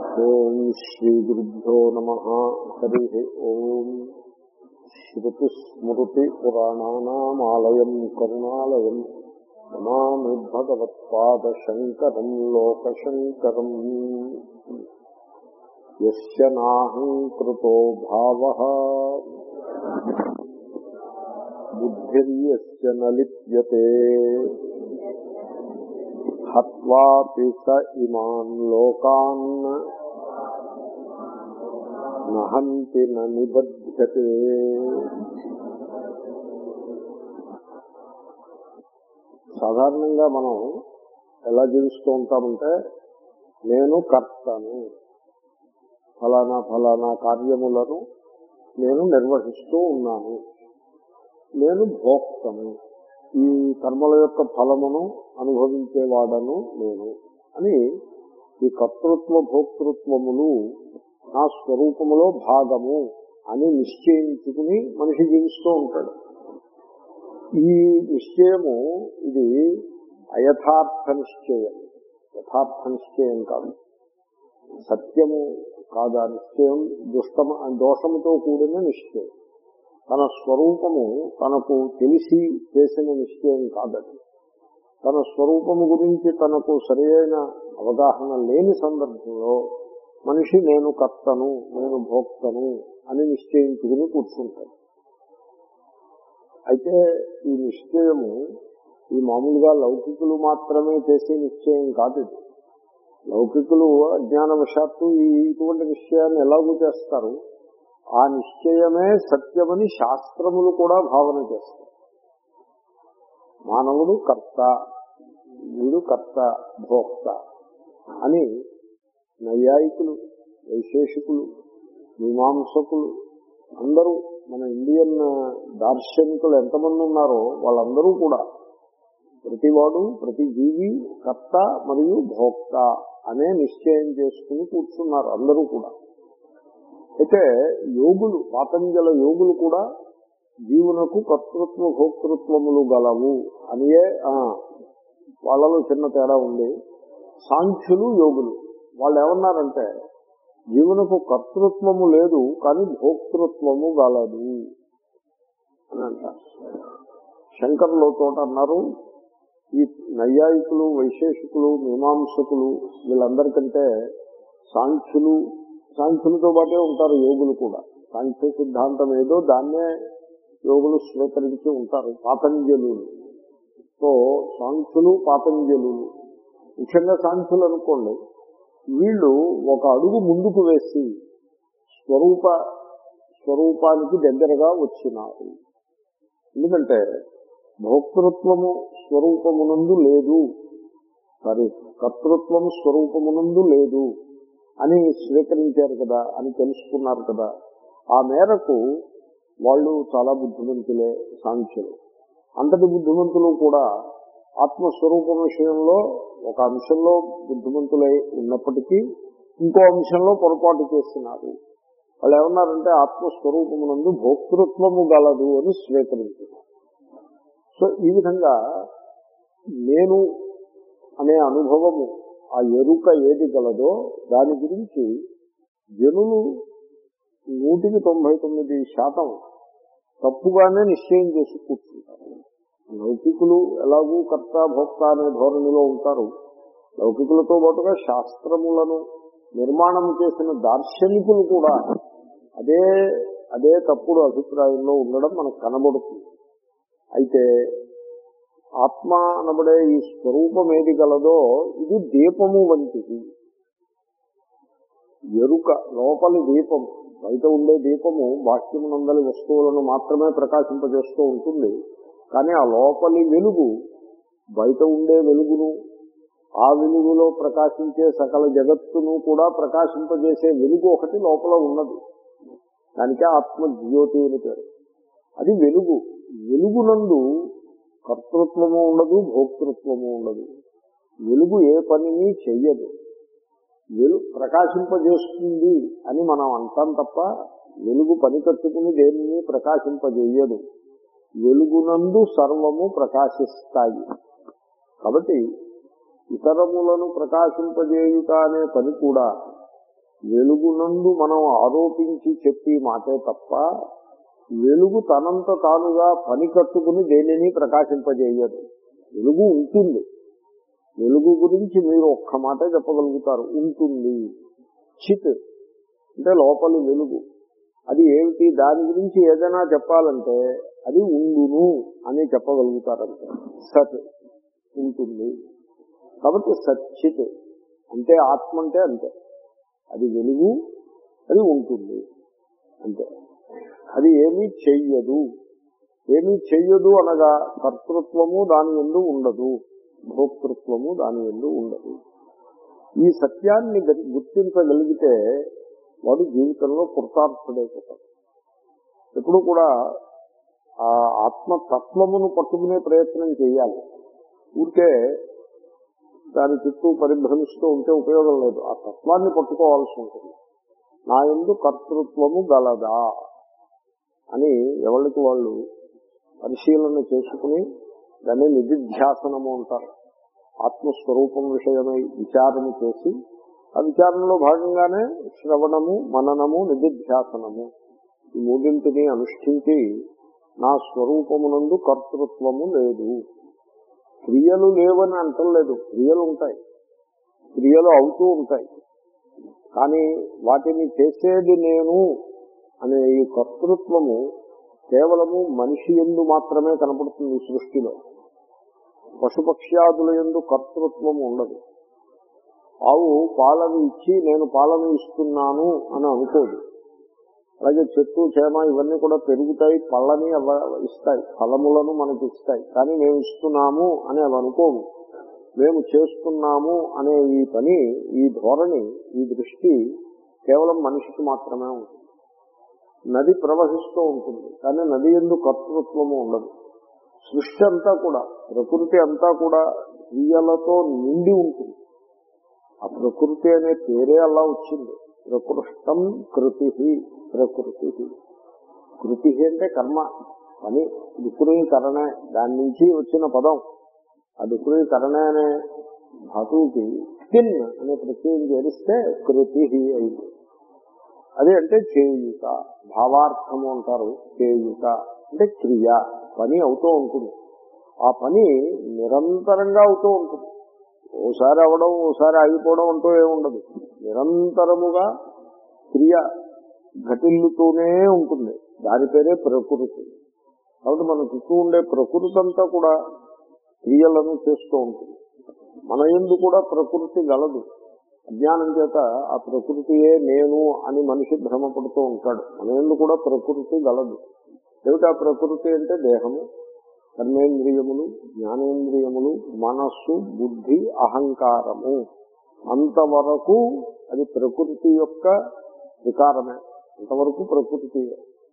ఓం శ్రీ గురుభ్యో నమ హరి ఓం శ్రుతిస్మృతి పురాణానామాలయం కరుణాలయం నమామి భగవత్పాదశంకరం లోకశంకరం యస్య నాహంకృతో భావ బుద్ధిర్యస్య న లిప్యతే హత్వాపి స ఇమాన్ లోకాన్ నహంతి న నిబధ్యతే సాధారణంగా మనం ఎలా జీవిస్తూ ఉంటామంటే నేను కర్తను ఫలానా ఫలానా కార్యములను నేను నిర్వహిస్తూ ఉన్నాను నేను భోక్తను ఈ కర్మల యొక్క ఫలమును అనుభవించేవాడను నేను అని ఈ కర్తృత్వ భోక్తృత్వములు నా స్వరూపములో భాగము అని నిశ్చయించుకుని మనిషి జీవిస్తూ ఉంటాడు ఈ నిశ్చయము ఇది అయథార్థ నిశ్చయం యథార్థ నిశ్చయం కాదు సత్యము కాదా నిశ్చయం దుష్టము దోషముతో కూడిన నిశ్చయం తన స్వరూపము తనకు తెలిసి చేసిన నిశ్చయం కాదది తన స్వరూపము గురించి తనకు సరైన అవగాహన లేని సందర్భంలో మనిషి నేను కర్తను నేను భోక్తను అని నిశ్చయించుకుని కూర్చుంటాడు అయితే ఈ నిశ్చయము ఈ మామూలుగా లౌకికులు మాత్రమే చేసే నిశ్చయం కాదు ఇది లౌకికులు అజ్ఞానవశాత్తు ఈ ఇటువంటి నిశ్చయాన్ని ఎలాగూ చేస్తారు ఆ నిశ్చయమే సత్యమని శాస్త్రములు కూడా భావన చేస్తారు మానవుడు కర్త వీడు కర్త భోక్త అని నైయాయికులు వైశేషికులు మీమాంసకులు అందరూ మన ఇండియన్ దార్శనికులు ఎంతమంది ఉన్నారో వాళ్ళందరూ కూడా ప్రతివాడు ప్రతి జీవి కర్త మరియు భోక్త అనే నిశ్చయం చేసుకుని కూర్చున్నారు అందరూ కూడా అయితే యోగులు పాతంజల యోగులు కూడా జీవునకు కర్తృత్వ భోక్తృత్వములు గలవు అనియే వాళ్ళలో చిన్న తేడా ఉంది సాంఖ్యులు యోగులు వాళ్ళు ఏమన్నారంటే జీవునకు కర్తృత్వము లేదు కానీ భోక్తృత్వము గలదు అని అంటారు శంకర్లో తోట అన్నారు ఈ నైయాయికులు వైశేషికులు మీమాంసకులు వీళ్ళందరికంటే సాంఖ్యులు సాంఖ్యులతో పాటే ఉంటారు యోగులు కూడా సాంఖ్య సిద్ధాంతం ఏదో దాన్నే యోగులు స్వీకరించి ఉంటారు పాతంజలు సో సాంఖ్యులు పాతంజలు ముఖ్యంగా సాంఖ్యులు అనుకోండి వీళ్ళు ఒక అడుగు ముందుకు వేసి స్వరూప స్వరూపానికి దగ్గరగా వచ్చినారు ఎందుకంటే భోక్తృత్వము స్వరూపమునందు లేదు సారీ కర్తృత్వము స్వరూపమునందు లేదు అని స్వీకరించారు కదా అని తెలుసుకున్నారు కదా ఆ మేరకు వాళ్ళు చాలా బుద్ధిమంతులే సాంఖ్యులు అంతటి బుద్ధిమంతులు కూడా ఆత్మస్వరూపం విషయంలో ఒక అంశంలో బుద్ధిమంతులై ఉన్నప్పటికీ ఇంకో అంశంలో పొరపాటు చేస్తున్నారు వాళ్ళు ఏమన్నారంటే ఆత్మస్వరూపమునందు భోక్తృత్వము గలదు అని స్వీకరించారు సో ఈ విధంగా నేను అనే అనుభవము ఆ ఎరుక ఏది గలదో దాని గురించి జనులు నూటికి తొంభై తొమ్మిది శాతం తప్పుగానే నిశ్చయం చేసి కూర్చుంటారు లౌకికులు ఎలాగూ కర్త భోక్త అనే ధోరణిలో ఉంటారు లౌకికులతో పాటుగా శాస్త్రములను నిర్మాణం చేసిన దార్శనికులు కూడా అదే అదే తప్పుడు అభిప్రాయంలో ఉండడం మనకు కనబడుతుంది అయితే ఆత్మ అనబడే ఈ స్వరూపం ఏది గలదో ఇది దీపము వంటిది ఎరుక లోపలి దీపం బయట ఉండే దీపము బాహ్యమునందలి వస్తువులను మాత్రమే ప్రకాశింపజేస్తూ ఉంటుంది కానీ ఆ లోపలి వెలుగు బయట ఉండే వెలుగును ఆ వెలుగులో ప్రకాశించే సకల జగత్తును కూడా ప్రకాశింపజేసే వెలుగు ఒకటి లోపల ఉన్నది దానికే ఆత్మ జ్యోతి అని పేరు అది వెలుగు వెలుగునందు కర్తృత్వము ఉండదు భోక్తృత్వము ఉండదు వెలుగు ఏ పనిని చెయ్యదు వెలు ప్రకాశింపజేస్తుంది అని మనం అంటాం తప్ప వెలుగు పని కట్టుకుని దేనిని ప్రకాశింపజేయదు వెలుగునందు సర్వము ప్రకాశిస్తాయి కాబట్టి ఇతరములను ప్రకాశింపజేయుట అనే పని కూడా వెలుగునందు మనం ఆరోపించి చెప్పి మాటే తప్ప వెలుగు తనంత తానుగా పని కట్టుకుని దేనిని ప్రకాశింపజేయదు వెలుగు ఉంటుంది వెలుగు గురించి మీరు ఒక్క మాట చెప్పగలుగుతారు ఉంటుంది చిత్ అంటే లోపలి వెలుగు అది ఏమిటి దాని గురించి ఏదైనా చెప్పాలంటే అది ఉండును అని చెప్పగలుగుతారంటే సత్ ఉంటుంది కాబట్టి సచ్చిత్ అంటే ఆత్మ అంటే అంతే అది వెలుగు అది ఉంటుంది అంతే అది ఏమీ చెయ్యదు ఏమీ చెయ్యదు అనగా కర్తృత్వము దాని ఎందు ఉండదు భోక్తృత్వము దాని ఎందు ఉండదు ఈ సత్యాన్ని గ- గుర్తించగలిగితే వాడు జీవితంలో కృతార్థుడైపోతాడు ఎప్పుడు కూడా ఆ ఆత్మతత్వమును పట్టుకునే ప్రయత్నం చేయాలి ఊరికే దాని చుట్టూ పరిభ్రమిస్తూ ఉంటే ఉపయోగం లేదు ఆ తత్వాన్ని పట్టుకోవాల్సి ఉంటుంది నా ఎందు కర్తృత్వము గలదా అని ఎవరికి వాళ్ళు పరిశీలన చేసుకుని దాన్ని నిధిధ్యాసనము అంటారు ఆత్మస్వరూపం విషయమై విచారణ చేసి ఆ విచారణలో భాగంగానే శ్రవణము మననము నిధిధ్యాసనము ఈ మూడింటిని అనుష్ఠించి నా స్వరూపమునందు కర్తృత్వము లేదు క్రియలు లేవని అంటలేదు క్రియలు ఉంటాయి క్రియలు అవుతూ ఉంటాయి కానీ వాటిని చేసేది నేను అనే ఈ కర్తృత్వము కేవలము మనిషి ఎందు మాత్రమే కనపడుతుంది ఈ సృష్టిలో పశుపక్ష్యాదుల ఎందు కర్తృత్వము ఉండదు ఆవు పాలను ఇచ్చి నేను పాలను ఇస్తున్నాను అని అనుకోదు అలాగే చెట్టు చేమ ఇవన్నీ కూడా పెరుగుతాయి పళ్ళని అవ- ఇస్తాయి ఫలములను మనకి ఇస్తాయి కానీ మేము ఇస్తున్నాము అని అవి అనుకోము మేము చేస్తున్నాము అనే ఈ పని ఈ ధోరణి ఈ దృష్టి కేవలం మనిషికి మాత్రమే ఉంటుంది నది ప్రవహిస్తూ ఉంటుంది కానీ నది ఎందు కర్తృత్వము ఉండదు సృష్టి అంతా కూడా ప్రకృతి అంతా కూడా క్రియలతో నిండి ఉంటుంది ఆ ప్రకృతి అనే పేరే అలా వచ్చింది ప్రకృష్టం కృతి ప్రకృతి కృతి అంటే కర్మ పని దుకురీకరణే దాని నుంచి వచ్చిన పదం ఆ దుకురీకరణే అనే ధాతువుకి తిన్ అనే ప్రత్యయం చేరిస్తే కృతి అయింది అదే అంటే చేయుట భావార్థము అంటారు చేయుట అంటే క్రియ పని అవుతూ ఉంటుంది ఆ పని నిరంతరంగా అవుతూ ఉంటుంది ఓసారి అవడం ఓసారి ఆగిపోవడం అంటూ ఏముండదు నిరంతరముగా క్రియ ఘటిల్లుతూనే ఉంటుంది దాని పేరే ప్రకృతి కాబట్టి మన చుట్టూ ఉండే ప్రకృతి అంతా కూడా క్రియలను చేస్తూ ఉంటుంది మన ఎందు కూడా ప్రకృతి గలదు అజ్ఞానం చేత ఆ ప్రకృతియే నేను అని మనిషి భ్రమపడుతూ ఉంటాడు మన ఎందు కూడా ప్రకృతి గలదు ఏమిటా ప్రకృతి అంటే దేహము కర్మేంద్రియములు జ్ఞానేంద్రియములు మనస్సు బుద్ధి అహంకారము అంతవరకు అది ప్రకృతి యొక్క వికారమే అంతవరకు ప్రకృతి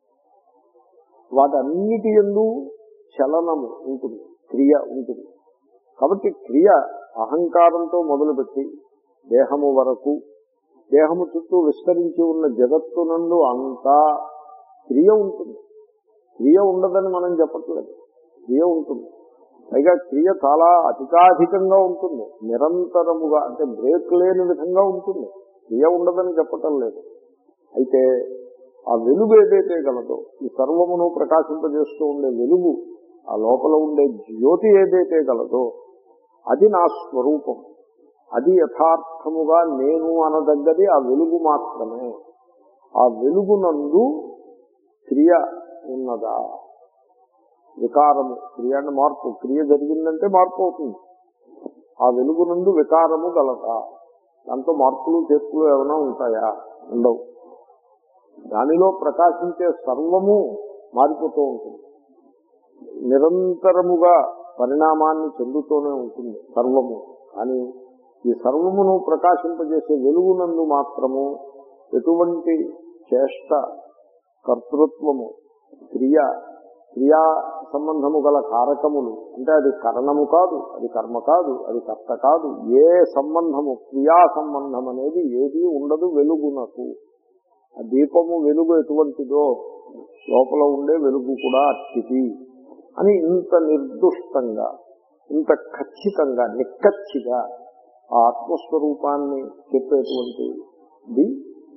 వాటన్నిటి ఎందు చలనము ఉంటుంది క్రియ ఉంటుంది కాబట్టి క్రియ అహంకారంతో మొదలుపెట్టి దేహము వరకు దేహము చుట్టూ విస్తరించి ఉన్న జగత్తునందు అంతా క్రియ ఉంటుంది క్రియ ఉండదని మనం చెప్పట్లేదు క్రియ ఉంటుంది పైగా క్రియ చాలా అధికాధికంగా ఉంటుంది నిరంతరముగా అంటే బ్రేక్ లేని విధంగా ఉంటుంది క్రియ ఉండదని చెప్పటం లేదు అయితే ఆ వెలుగు ఏదైతే గలదో ఈ సర్వమును ప్రకాశింపజేస్తూ ఉండే వెలుగు ఆ లోపల ఉండే జ్యోతి ఏదైతే గలదో అది నా స్వరూపం అది యథార్థముగా నేను అనదగ్గది ఆ వెలుగు మాత్రమే ఆ వెలుగునందు క్రియ ఉన్నదా వికారము క్రియ అంటే మార్పు క్రియ జరిగిందంటే మార్పు అవుతుంది ఆ వెలుగునందు వికారము గలదా దాంతో మార్పులు చేర్పులు ఏమైనా ఉంటాయా ఉండవు దానిలో ప్రకాశించే సర్వము మారిపోతూ ఉంటుంది నిరంతరముగా పరిణామాన్ని చెందుతూనే ఉంటుంది సర్వము కానీ ఈ సర్వమును ప్రకాశింపజేసే వెలుగునందు మాత్రము ఎటువంటి చేష్ట కర్తృత్వము క్రియ క్రియా సంబంధము గల కారకములు అంటే అది కరణము కాదు అది కర్మ కాదు అది కర్త కాదు ఏ సంబంధము క్రియా సంబంధం అనేది ఏది ఉండదు వెలుగునకు ఆ దీపము వెలుగు ఎటువంటిదో లోపల ఉండే వెలుగు కూడా అట్టిది అని ఇంత నిర్దుష్టంగా ఇంత ఖచ్చితంగా నిక్కచ్చిగా ఆ ఆత్మస్వరూపాన్ని చెప్పేటువంటిది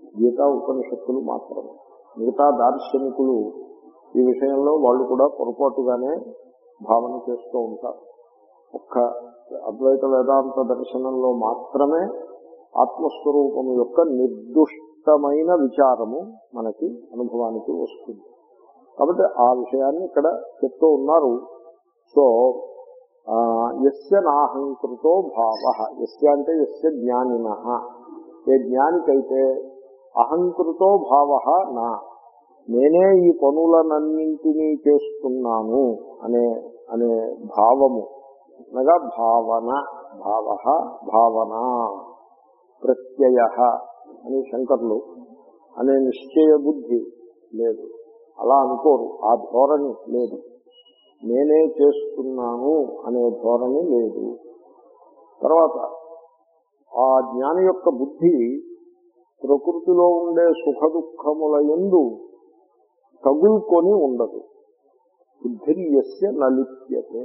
గీతా ఉపనిషత్తులు మాత్రమే మిగతా దార్శనికులు ఈ విషయంలో వాళ్ళు కూడా పొరపాటుగానే భావన చేస్తూ ఉంటారు ఒక్క అద్వైత వేదాంత దర్శనంలో మాత్రమే ఆత్మస్వరూపము యొక్క నిర్దుష్టమైన విచారము మనకి అనుభవానికి వస్తుంది కాబట్టి ఆ విషయాన్ని ఇక్కడ చెప్తూ ఉన్నారు సో ఆ, యస్య నాహంకృతో భావ యస్య అంటే యస్య జ్ఞానిన ఏ జ్ఞానికైతే అహంకృతో భావ నా నేనే ఈ పనులనన్నింటినీ చేస్తున్నాను అనే అనే భావము అనగా భావన భావ భావన ప్రత్యయ అని శంకర్లు అనే నిశ్చయ బుద్ధి లేదు అలా అనుకోరు ఆ ధోరణి లేదు నేనే చేస్తున్నాను అనే ధోరణి లేదు తర్వాత ఆ జ్ఞాని యొక్క బుద్ధి ప్రకృతిలో ఉండే సుఖ దుఃఖముల ఎందు తగులుకొని ఉండదు బుద్ధిర్యస్య నలిప్యతే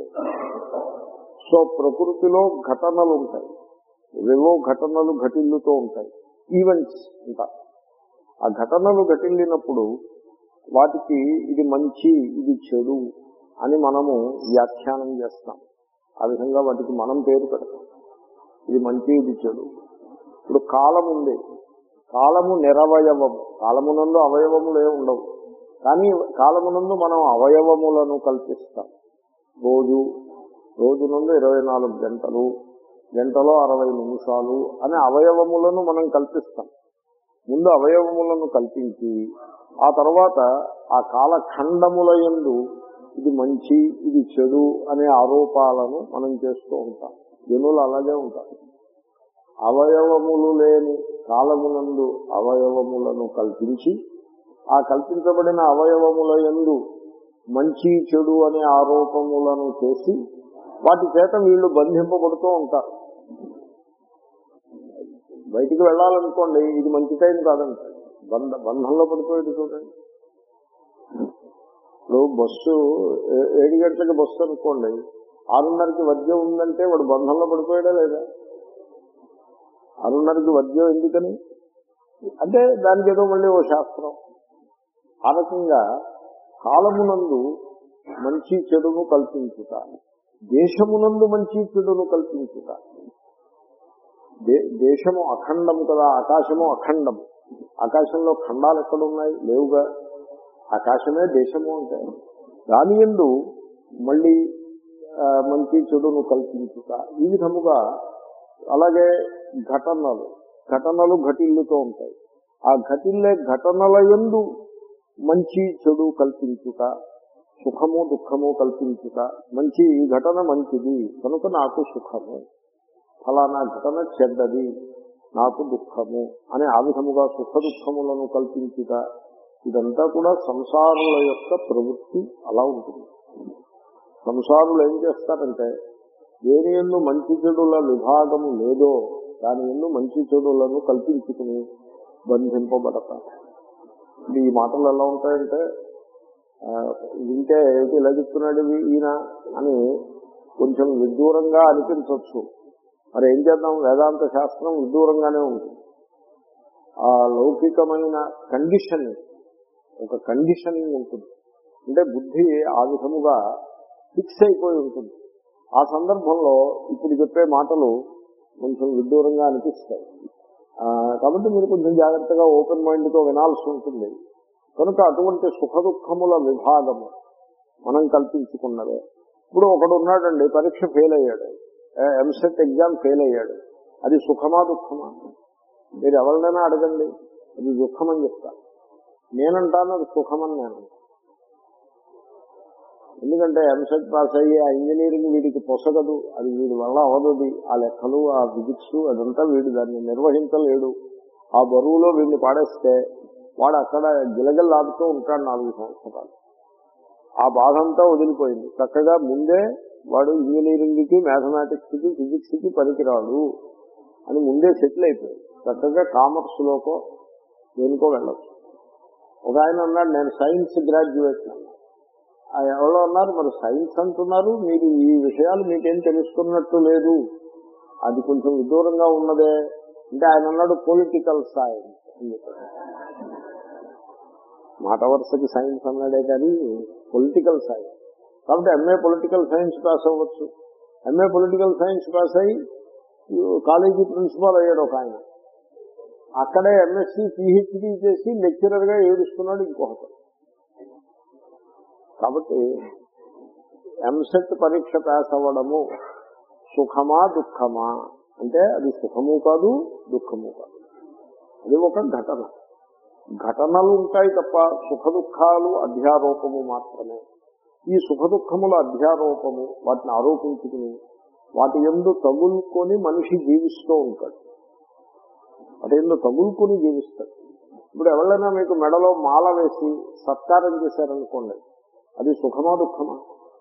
సో ప్రకృతిలో ఘటనలు ఉంటాయి ఏవేవో ఘటనలు ఘటిల్లుతూ ఉంటాయి ఈవెంట్స్ ఉంటాయి ఆ ఘటనలు ఘటిల్లినప్పుడు వాటికి ఇది మంచి ఇది చెడు అని మనము వ్యాఖ్యానం చేస్తాం ఆ విధంగా వాటికి మనం పేరు పెడతాం ఇది మంచి ఇది చెడు ఇప్పుడు కాలం ఉంది కాలము నిరవయవము కాలమునందు అవయవములు ఏ ఉండవు కానీ కాలమునందు మనం అవయవములను కల్పిస్తాం రోజు రోజు నుండి ఇరవై నాలుగు గంటలు గంటలో అరవై నిమిషాలు అనే అవయవములను మనం కల్పిస్తాం ముందు అవయవములను కల్పించి ఆ తర్వాత ఆ కాలఖండముల యందు ఇది మంచి ఇది చెడు అనే ఆరోపాలను మనం చేస్తూ ఉంటాం జనులు అలాగే ఉంటారు అవయవములు లేని కాలమునందు అవయవములను కల్పించి ఆ కల్పించబడిన అవయవముల యందు మంచి చెడు అనే ఆరోపములను చేసి వాటి చేత వీళ్ళు బంధింపబడుతూ ఉంటారు బయటికి వెళ్ళాలనుకోండి ఇది మంచి టైం కాదంట బంధ బంధంలో పడిపోయేది చూడండి ఇప్పుడు బస్సు ఏ- ఏడు గంటలకి బస్సు అనుకోండి ఆరున్నరకి వద్యం ఉందంటే వాడు బంధంలో పడిపోయాడా లేదా ఆరున్నరకి వద్యం ఎందుకని అంటే దానికి ఏదో మళ్ళీ ఓ శాస్త్రం ఆ రకంగా కాలమునందు మంచి చెడును కల్పించుట దేశమునందు మంచి చెడును కల్పించుట దే- దేశము అఖండము కదా ఆకాశము అఖండము ఆకాశంలో ఖండాలు ఎక్కడున్నాయి లేవుగా ఆకాశమే దేశము అంటే దాని ఎందు మళ్ళీ ఆ, మంచి చెడును కల్పించుట ఈ విధముగా అలాగే ఘటనలు ఘటనలు ఘటిల్లుతూ ఉంటాయి ఆ ఘటిల్లే ఘటనల ఎందు మంచి చెడు కల్పించుట సుఖము దుఃఖము కల్పించుట మంచి ఈ ఘటన మంచిది కనుక నాకు సుఖము ఫలానా ఘటన చెడ్డది నాకు దుఃఖము అనే ఆ విధముగా సుఖ దుఃఖములను కల్పించుట ఇదంతా కూడా సంసారుల యొక్క ప్రవృత్తి అలా ఉంటుంది సంసారులు ఏం చేస్తారంటే దేని ఎందు మంచి చెడుల విభాగము లేదో దాని ఎందు మంచి చెడులను కల్పించుకుని బంధింపబడతారు ఇది ఈ మాటలు ఎలా ఉంటాయంటే ఆ, వింటే ఏమిటి ఇలా చెప్తున్నాడు ఈ- ఈయన అని కొంచెం విదూరంగా అనిపించవచ్చు మరి ఏం చేద్దాం వేదాంత శాస్త్రం విదూరంగానే ఉంటుంది ఆ లౌకికమైన కండిషన్ ఒక కండిషనింగ్ ఉంటుంది అంటే బుద్ధి ఆ విధముగా ఫిక్స్ అయిపోయి ఉంటుంది ఆ సందర్భంలో ఇప్పుడు చెప్పే మాటలు కొంచెం విదూరంగా అనిపిస్తాయి ఆ, కాబట్టి మీరు కొంచెం జాగ్రత్తగా ఓపెన్ మైండ్ తో వినాల్సి ఉంటుంది కనుక అటువంటి సుఖ దుఃఖముల విభాగము మనం కల్పించుకున్నదే ఇప్పుడు ఒకడు ఉన్నాడండి పరీక్ష ఫెయిల్ అయ్యాడు ఎంసెట్ ఎగ్జామ్ ఫెయిల్ అయ్యాడు అది సుఖమా దుఃఖమా మీరు ఎవరినైనా అడగండి అది దుఃఖమని చెప్తాను నేనంటాను అది సుఖమని నేను అంటాను. ఎందుకంటే ఎంసెట్ పాస్ అయ్యి ఆ ఇంజనీరింగ్ వీడికి పొసగదు అది వీడి వల్ల అవదది ఆ లెక్కలు ఆ ఫిజిక్స్ అదంతా వీడు దాన్ని నిర్వహించలేడు ఆ బరువులో వీడిని పాడేస్తే వాడు అక్కడ గిలగల్లాడుతూ ఉంటాడు నాలుగు సంవత్సరాలు ఆ బాధ అంతా వదిలిపోయింది చక్కగా ముందే వాడు ఇంజనీరింగ్ కి మ్యాథమెటిక్స్ కి ఫిజిక్స్ కి పనికిరాడు అని ముందే సెటిల్ అయిపోయాడు చక్కగా కామర్స్ లోకో దేనికో వెళ్ళచ్చు ఒక ఆయన అన్నాడు నేను సైన్స్ గ్రాడ్యుయేట్ అన్నాడు ఆ ఎవరో అన్నారు మరి సైన్స్ అంటున్నారు మీరు ఈ విషయాలు మీకేం తెలుసుకున్నట్టు లేదు అది కొంచెం విదూరంగా ఉన్నదే అంటే ఆయన అన్నాడు పొలిటికల్ సైన్స్ అని చెప్పాడు మాట వరుసకి సైన్స్ అన్నాడే కానీ పొలిటికల్ సైన్స్ కాబట్టి ఎంఏ పొలిటికల్ సైన్స్ పాస్ అవ్వచ్చు ఎంఏ పొలిటికల్ సైన్స్ పాస్ అయ్యి కాలేజీ ప్రిన్సిపాల్ అయ్యాడు ఒక ఆయన అక్కడే ఎంఎస్సి పిహెచ్డి చేసి లెక్చరర్ గా ఏడుస్తున్నాడు ఇంకొకటి కాబట్టి ఎంసెట్ పరీక్ష పాస్ అవ్వడము సుఖమా దుఃఖమా అంటే అది సుఖము కాదు దుఃఖము కాదు అది ఒక ఘటన ఘటనలు ఉంటాయి తప్ప సుఖ దుఃఖాలు అధ్యారోపము మాత్రమే ఈ సుఖ దుఃఖముల అధ్యారోపము వాటిని ఆరోపించుకుని వాటి ఎందు తగులుకొని మనిషి జీవిస్తూ ఉంటాడు వాటి ఎందు తగులుకొని జీవిస్తాడు ఇప్పుడు ఎవరైనా మీకు మెడలో మాల వేసి సత్కారం చేశారనుకోండి అది సుఖమా దుఃఖమా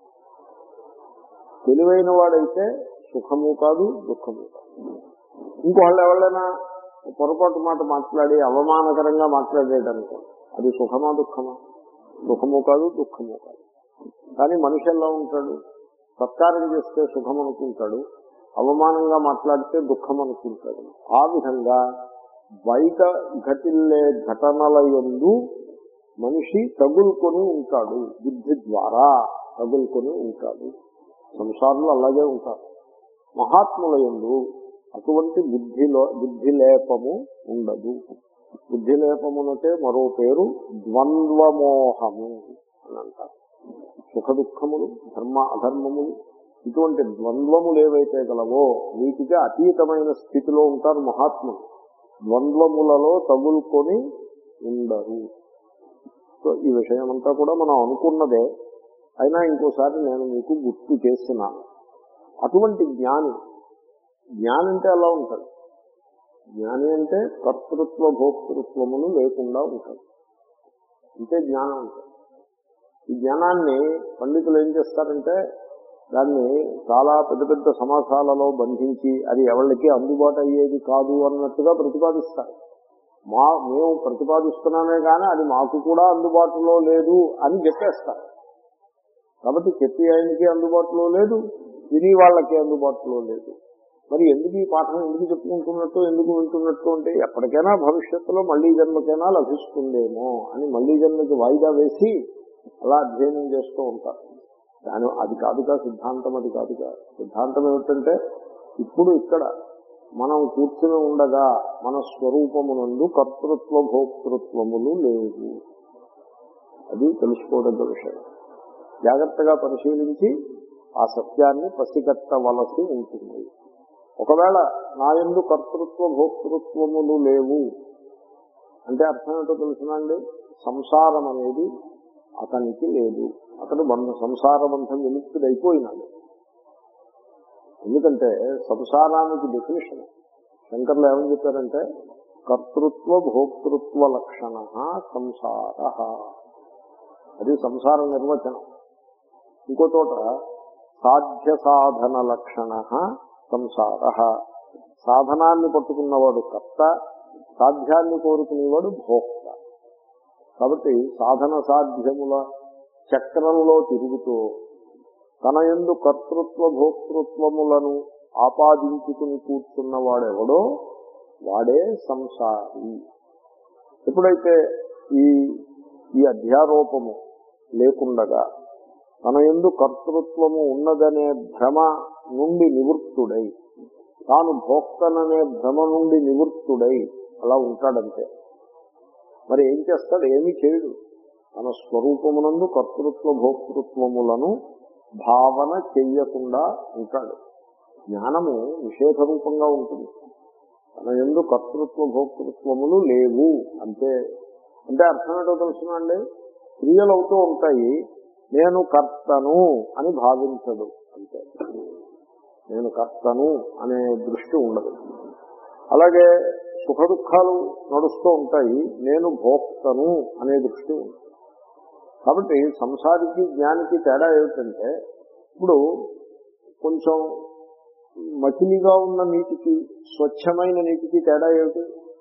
తెలివైన వాడైతే సుఖము కాదు దుఃఖము కాదు ఇంకోళ్ళు ఎవరైనా పొరపాటు మాట మాట్లాడి అవమానకరంగా మాట్లాడేటనుకో అది సుఖమా దుఃఖమా సుఖము కాదు దుఃఖము కాదు కానీ మనిషి ఎలా ఉంటాడు సత్కారం చేస్తే సుఖం అనుకుంటాడు అవమానంగా మాట్లాడితే దుఃఖం అనుకుంటాడు ఆ విధంగా బయట ఘటిల్లే ఘటనల యందు మనిషి తగులుకొని ఉంటాడు బుద్ధి ద్వారా తగులుకొని ఉంటాడు సంసారంలో అలాగే ఉంటారు మహాత్ముల యందు అటువంటి బుద్ధిలో బుద్ధి లేపము ఉండదు బుద్ధి లేపమునటే మరో పేరు ద్వంద్వమోహము అని అంటారు సుఖ దుఃఖములు ధర్మ అధర్మములు ఇటువంటి ద్వంద్వములు ఏవైతే గలవో వీటికి అతీతమైన స్థితిలో ఉంటారు మహాత్ములు ద్వంద్వములలో తగులుకొని ఉండరు సో ఈ విషయం అంతా కూడా మనం అనుకున్నదే అయినా ఇంకోసారి నేను మీకు గుర్తు చేసినాను అటువంటి జ్ఞాని జ్ఞాని అంటే ఎలా ఉంటాడు జ్ఞాని అంటే కర్తృత్వ భోక్తృత్వములు లేకుండా ఉంటాడు అంటే జ్ఞానం ఉంటుంది ఈ జ్ఞానాన్ని పండితులు ఏం చేస్తారంటే దాన్ని చాలా పెద్ద పెద్ద సమాసాలలో బంధించి అది ఎవరికి అందుబాటు అయ్యేది కాదు అన్నట్టుగా ప్రతిపాదిస్తారు మా మేము ప్రతిపాదిస్తున్నామే కానీ అది మాకు కూడా అందుబాటులో లేదు అని చెప్పేస్తారు కాబట్టి చెప్పి ఆయనకి అందుబాటులో లేదు విని వాళ్ళకి అందుబాటులో లేదు మరి ఎందుకు ఈ పాఠం ఎందుకు చెప్పుకుంటున్నట్టు ఎందుకు వింటున్నట్టు అంటే ఎప్పటికైనా భవిష్యత్తులో మళ్లీ జన్మకైనా లభిస్తుందేమో అని మళ్లీ జన్మకి వాయిదా వేసి అలా అధ్యయనం చేస్తూ ఉంటారు దాని అది కాదుగా సిద్ధాంతం అది కాదుగా సిద్ధాంతం ఏమిటంటే ఇప్పుడు ఇక్కడ మనం కూర్చుని ఉండగా మన స్వరూపమునందు కర్తృత్వ భోక్తృత్వములు లేవు అది తెలుసుకోవడం విషయం జాగ్రత్తగా పరిశీలించి ఆ సత్యాన్ని పసిగట్టవలసి ఉంటుంది ఒకవేళ నా ఎందు కర్తృత్వ భోక్తృత్వములు లేవు అంటే అర్థం ఏంటో తెలుసునండి సంసారం అనేది అతనికి లేదు అతను బంధ సంసార బంధం విముక్తుడైపోయినాడు ఎందుకంటే సంసారానికి డెఫినేషన్ శంకర్లు ఏమని చెప్పారంటే కర్తృత్వ భోక్తృత్వ లక్షణ సంసార అది సంసార నిర్వచనం ఇంకో చోట సాధ్య సాధన లక్షణ సంసార సాధనాన్ని పట్టుకున్నవాడు కర్త సాధ్యాన్ని కోరుకునేవాడు భోక్త కాబట్టి సాధన సాధ్యముల చక్రంలో తిరుగుతూ తన ఎందు కర్తృత్వ భోక్తృత్వములను ఆపాదించుకుని కూర్చున్నవాడెవడో వాడే సంసారి ఎప్పుడైతే ఈ ఈ అధ్యారోపము లేకుండగా తన ఎందు కర్తృత్వము ఉన్నదనే భ్రమ నుండి నివృత్తుడై తాను భోక్తననే భ్రమ నుండి నివృత్తుడై అలా ఉంటాడంతే మరి ఏం చేస్తాడు ఏమీ చేయడు తన స్వరూపమునందు కర్తృత్వ భోక్తృత్వములను భావన చెయ్యకుండా ఉంటాడు జ్ఞానము నిషేధ రూపంగా ఉంటుంది తన ఎందు కర్తృత్వ భోక్తృత్వములు లేవు అంతే అంటే అర్థం ఏంటో తెలుసునండి క్రియలు అవుతూ ఉంటాయి నేను కర్తను అని భావించడు అంతే నేను కర్తను అనే దృష్టి ఉండదు అలాగే సుఖ దుఃఖాలు నడుస్తూ ఉంటాయి నేను భోక్తను అనే దృష్టి ఉంది కాబట్టి సంసారికి జ్ఞానికి తేడా ఏమిటంటే ఇప్పుడు కొంచెం మకిలిగా ఉన్న నీటికి స్వచ్ఛమైన నీటికి తేడా ఏమిటి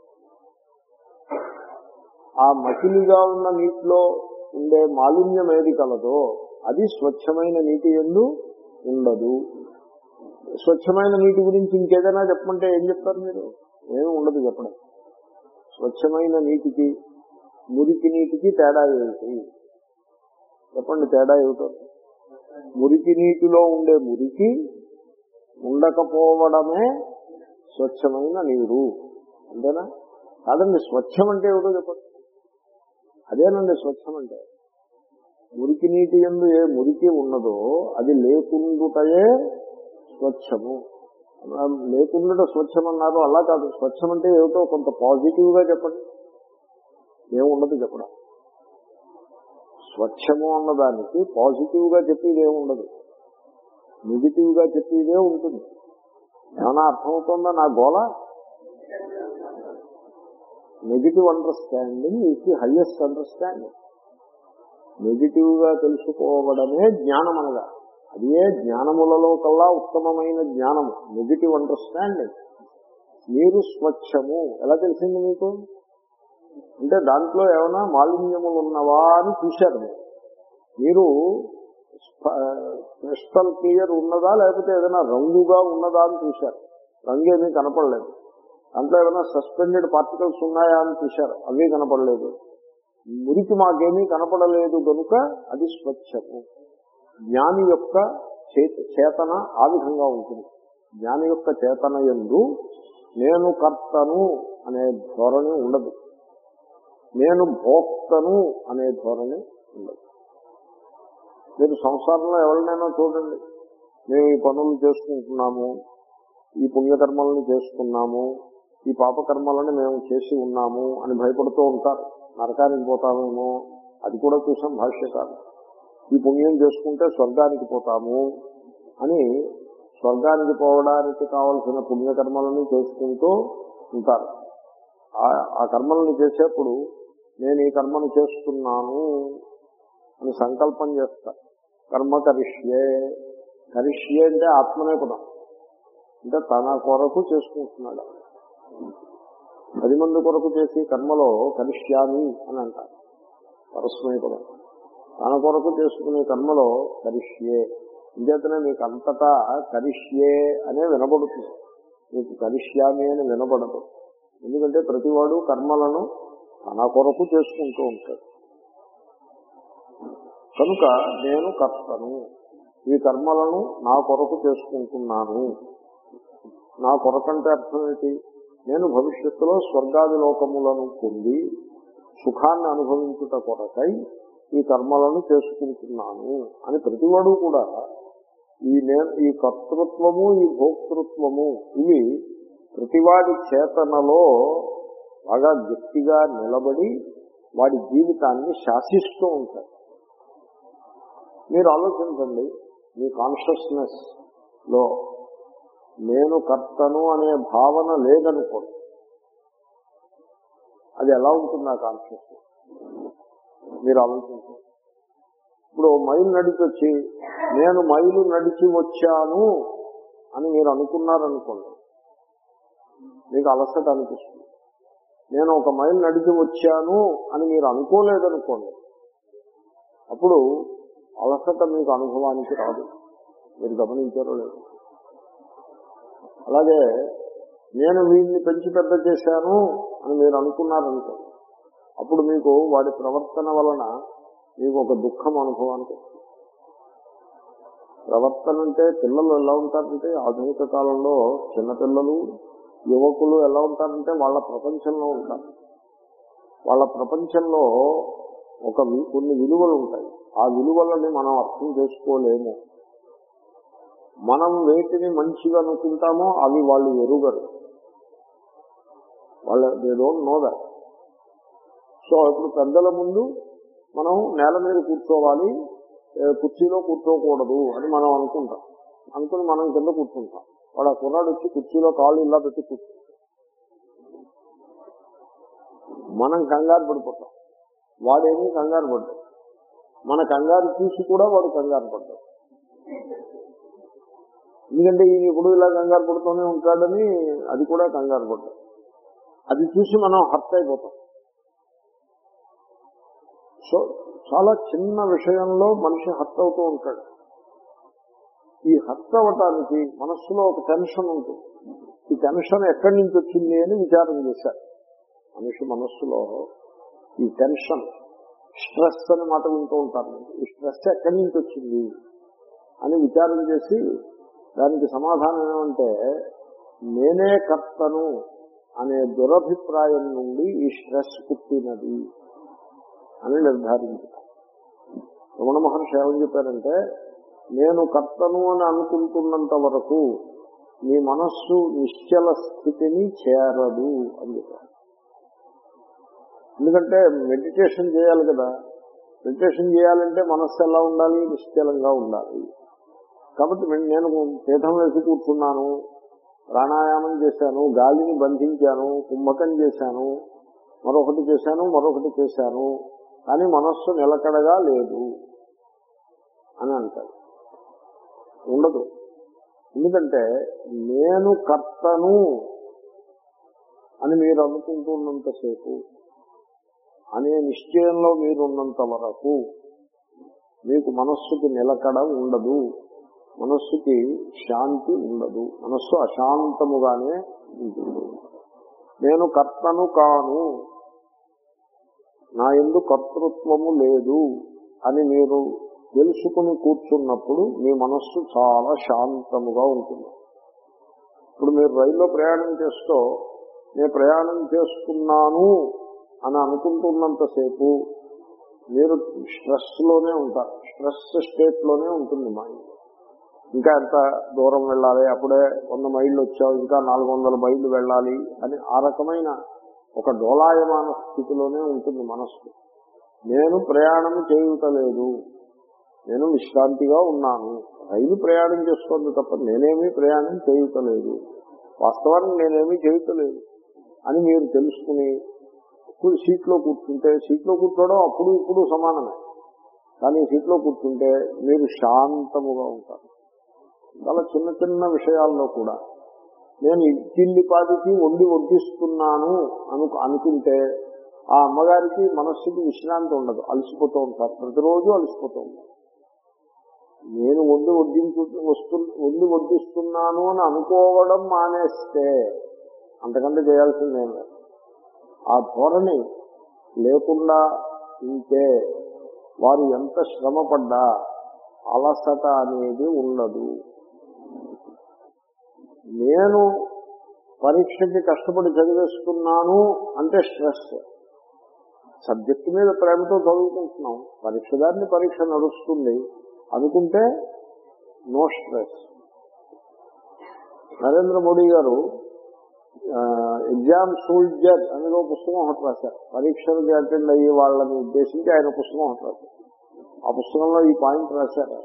ఆ మకిలిగా ఉన్న నీటిలో ఉండే మాలిన్యం ఏది కలదో అది స్వచ్ఛమైన నీటి ఎందు ఉండదు స్వచ్ఛమైన నీటి గురించి ఇంకేదైనా చెప్పమంటే ఏం చెప్తారు మీరు ఏమి ఉండదు చెప్పడం స్వచ్ఛమైన నీటికి మురికి నీటికి తేడా ఏమిటి చెప్పండి తేడా ఏమిటో మురికి నీటిలో ఉండే మురికి ఉండకపోవడమే స్వచ్ఛమైన నీరు అంతేనా కాదండి స్వచ్ఛం అంటే ఏమిటో చెప్పండి అదేనండి స్వచ్ఛం అంటే మురికి నీటి ఎందు ఏ మురికి ఉన్నదో అది లేకుండుటయే స్వచ్ఛము ఆ, లేకుండుట స్వచ్ఛం అన్నారు అలా కాదు స్వచ్ఛం అంటే ఏమిటో కొంత పాజిటివ్ గా చెప్పండి ఏముండదు చెప్పడం స్వచ్ఛము అన్నదానికి పాజిటివ్ గా చెప్పేది ఏముండదు నెగిటివ్ గా చెప్పేదే ఉంటుంది ఏమైనా అర్థమవుతుందా నా గోళ negative understanding is the highest understanding negative గా తెలుసుకోవడమే జ్ఞానం అనగా అదే జ్ఞానములలో కల్లా ఉత్తమమైన జ్ఞానము నెగిటివ్ అండర్స్టాండింగ్ మీరు స్వచ్ఛము ఎలా తెలిసింది మీకు అంటే దాంట్లో ఏమైనా మాలిన్యములు ఉన్నవా అని చూశారు మీరు మీరు క్రిస్టల్ క్లియర్ ఉన్నదా లేకపోతే ఏదైనా రంగుగా ఉన్నదా అని చూశారు రంగు ఏమీ కనపడలేదు దాంట్లో ఏమైనా సస్పెండెడ్ పార్టికల్స్ ఉన్నాయా అని చూశారు అవి కనపడలేదు మురికి మాకేమీ కనపడలేదు కనుక అది స్వచ్ఛము జ్ఞాని యొక్క చేత- చేతన ఆ విధంగా ఉంటుంది జ్ఞాని యొక్క చేతన ఎందు నేను కర్తను అనే ధోరణి ఉండదు నేను భోక్తను అనే ధోరణి ఉండదు మీరు సంసారంలో ఎవరినైనా చూడండి మేము ఈ పనులు చేసుకుంటున్నాము ఈ పుణ్యకర్మలను చేసుకున్నాము ఈ పాపకర్మలను మేము చేసి ఉన్నాము అని భయపడుతూ ఉంటారు నరకానికి పోతామేమో అది కూడా చూసాం భాష్యకారు ఈ పుణ్యం చేసుకుంటే స్వర్గానికి పోతాము అని స్వర్గానికి పోవడానికి కావలసిన పుణ్యకర్మలను చేసుకుంటూ ఉంటారు ఆ- ఆ కర్మలను చేసేప్పుడు నేను ఈ కర్మను చేస్తున్నాను అని సంకల్పం చేస్తారు కర్మ కరిష్యే కరిష్యే అంటే ఆత్మనే పదం అంటే తన కొరకు చేసుకుంటున్నాడు పది మంది కొరకు చేసే కర్మలో కరిష్యామి అని అంటారు పరస్మయ పదం తన కొరకు చేసుకునే కర్మలో కరిష్యే ఇంచేతనే మీకు అంతటా కరిష్యే అనే వినబడుతుంది మీకు కరిష్యామి అని వినబడదు ఎందుకంటే ప్రతివాడు కర్మలను తన కొరకు చేసుకుంటూ ఉంటాడు కనుక నేను కర్తను ఈ కర్మలను నా కొరకు చేసుకుంటున్నాను నా కొరకంటే అర్థం ఏంటి నేను భవిష్యత్తులో స్వర్గాది లోకములను పొంది సుఖాన్ని అనుభవించుట కొరకై ఈ కర్మలను చేసుకుంటున్నాను అని ప్రతివాడు కూడా ఈ నేను ఈ కర్తృత్వము ఈ భోక్తృత్వము ఇవి ప్రతివాడి చేతనలో బాగా గట్టిగా నిలబడి వాడి జీవితాన్ని శాసిస్తూ ఉంటాయి మీరు ఆలోచించండి మీ కాన్షియస్నెస్ లో నేను కర్తను అనే భావన లేదనుకోండి అది ఎలా ఉంటుంది ఆ కాన్షియస్నెస్ మీరు ఆలోచించండి ఇప్పుడు మైలు నడిచి వచ్చి నేను మైలు నడిచి వచ్చాను అని మీరు అనుకున్నారనుకోండి మీకు అలసట అనిపిస్తుంది నేను ఒక మైలు నడిచి వచ్చాను అని మీరు అనుకోలేదనుకోండి అప్పుడు అలసట మీకు అనుభవానికి రాదు మీరు గమనించారో లేదు అలాగే నేను వీడిని పెంచి పెద్ద చేశాను అని మీరు అనుకున్నారనుకో అప్పుడు మీకు వాడి ప్రవర్తన వలన మీకు ఒక దుఃఖం అనుభవానికి వస్తుంది ప్రవర్తన అంటే పిల్లలు ఎలా ఉంటారంటే ఆధునిక కాలంలో చిన్నపిల్లలు యువకులు ఎలా ఉంటారంటే వాళ్ళ ప్రపంచంలో ఉంటారు వాళ్ళ ప్రపంచంలో ఒక వి- కొన్ని విలువలు ఉంటాయి ఆ విలువలని మనం అర్థం చేసుకోలేము మనం వేటిని మంచిగా అనుకుంటామో అవి వాళ్ళు ఎరుగరు వాళ్ళ they don't know that so ఇప్పుడు పెద్దల ముందు మనం నేల మీద కూర్చోవాలి ఏ, కుర్చీలో కూర్చోకూడదు అని మనం అనుకుంటాం అనుకుని మనం కింద కూర్చుంటాం వాడు ఆ కుర్రాడు వచ్చి కుర్చీలో కాళ్ళు ఇలా పెట్టి కూర్చుంటాం మనం కంగారు పడిపోతాం వాడేమీ కంగారు పడ్డాడు మన కంగారు చూసి కూడా వాడు కంగారు పడ్డాడు ఎందుకంటే ఈయన ఇప్పుడు ఇలా కంగారు పడుతూనే ఉంటాడని అది కూడా కంగారు పడ్డాడు అది చూసి మనం హర్ట్ అయిపోతాం సో చాలా చిన్న విషయంలో మనిషి హర్ట్ అవుతూ ఉంటాడు ఈ హర్ట్ అవ్వటానికి మనస్సులో ఒక టెన్షన్ ఉంటుంది ఈ టెన్షన్ ఎక్కడి నుంచి వచ్చింది అని విచారం చేశారు మనిషి మనస్సులో ఈ టెన్షన్ స్ట్రెస్ అని మాట వింటూ ఉంటారు మీరు. ఈ స్ట్రెస్ ఎక్కడి నుంచి వచ్చింది అని విచారం చేసి దానికి సమాధానం ఏమంటే నేనే కర్తను అనే దురభిప్రాయం నుండి ఈ స్ట్రెస్ పుట్టినది అని నిర్ధారించారు రమణ మహర్షి ఏమని చెప్పారంటే నేను కర్తను అని అనుకుంటున్నంత వరకు మీ మనస్సు నిశ్చల స్థితిని చేరదు అని చెప్పారు ఎందుకంటే మెడిటేషన్ చేయాలి కదా మెడిటేషన్ చేయాలంటే మనస్సు ఎలా ఉండాలి నిశ్చలంగా ఉండాలి కాబట్టి మే- నేను పీఠం వేసి కూర్చున్నాను ప్రాణాయామం చేశాను గాలిని బంధించాను కుంభకం చేశాను మరొకటి చేశాను మరొకటి చేశాను కానీ మనస్సు నిలకడగా లేదు అని అంటాడు ఉండదు ఎందుకంటే నేను కర్తను అని మీరు అనుకుంటున్నంతసేపు అనే నిశ్చయంలో మీరున్నంత వరకు మీకు మనస్సుకి నిలకడ ఉండదు మనస్సుకి శాంతి ఉండదు మనస్సు అశాంతముగానే ఉంటుంది నేను కర్తను కాను నా ఎందు కర్తృత్వము లేదు అని మీరు తెలుసుకుని కూర్చున్నప్పుడు మీ మనస్సు చాలా శాంతముగా ఉంటుంది ఇప్పుడు మీరు రైల్లో ప్రయాణం చేస్తూ నేను ప్రయాణం చేస్తున్నాను అని అనుకుంటున్నంతసేపు మీరు స్ట్రెస్ లోనే ఉంటారు స్ట్రెస్ స్టేట్ లోనే ఉంటుంది మైండ్ ఇంకా ఎంత దూరం వెళ్ళాలి అప్పుడే వంద మైళ్ళు వచ్చావు ఇంకా నాలుగు వందల మైళ్ళు వెళ్ళాలి అని ఆ రకమైన ఒక డోలాయమాన స్థితిలోనే ఉంటుంది మనస్సు నేను ప్రయాణం చేయుటలేదు నేను విశ్రాంతిగా ఉన్నాను రైలు ప్రయాణం చేస్తోంది తప్ప నేనేమీ ప్రయాణం చేయుటలేదు వాస్తవానికి నేనేమీ చేయుటలేదు అని మీరు తెలుసుకుని ఇప్పుడు సీట్లో కూర్చుంటే సీట్లో కూర్చోవడం అప్పుడు ఇప్పుడు సమానమే కానీ సీట్లో కూర్చుంటే మీరు శాంతముగా ఉంటారు చాలా చిన్న చిన్న విషయాల్లో కూడా నేను ఇల్లిపాదికి వండి వడ్డిస్తున్నాను అను అనుకుంటే ఆ అమ్మగారికి మనస్సుకి విశ్రాంతి ఉండదు అలసిపోతూ ఉంటారు ప్రతిరోజు అలసిపోతూ ఉంటారు నేను వండి వడ్డించు వస్తు వండి వడ్డిస్తున్నాను అని అనుకోవడం మానేస్తే అంతకంటే చేయాల్సింది ఏం లేదు ఆ ధోరణి లేకుండా ఉంటే వారు ఎంత శ్రమ పడ్డా అలసట అనేది ఉండదు నేను పరీక్షకి కష్టపడి చదివేస్తున్నాను అంటే స్ట్రెస్ సబ్జెక్టు మీద ప్రేమతో చదువుకుంటున్నాం పరీక్ష దారిని పరీక్ష నడుస్తుంది అనుకుంటే నో స్ట్రెస్ నరేంద్ర మోడీ గారు ఎగ్జామ్ సోల్జర్ అనేది ఒక పుస్తకం ఒకటి రాశారు పరీక్షలకి అటెండ్ అయ్యే వాళ్ళని ఉద్దేశించి ఆయన పుస్తకం ఒకటి రాశారు ఆ పుస్తకంలో ఈ పాయింట్ రాశారు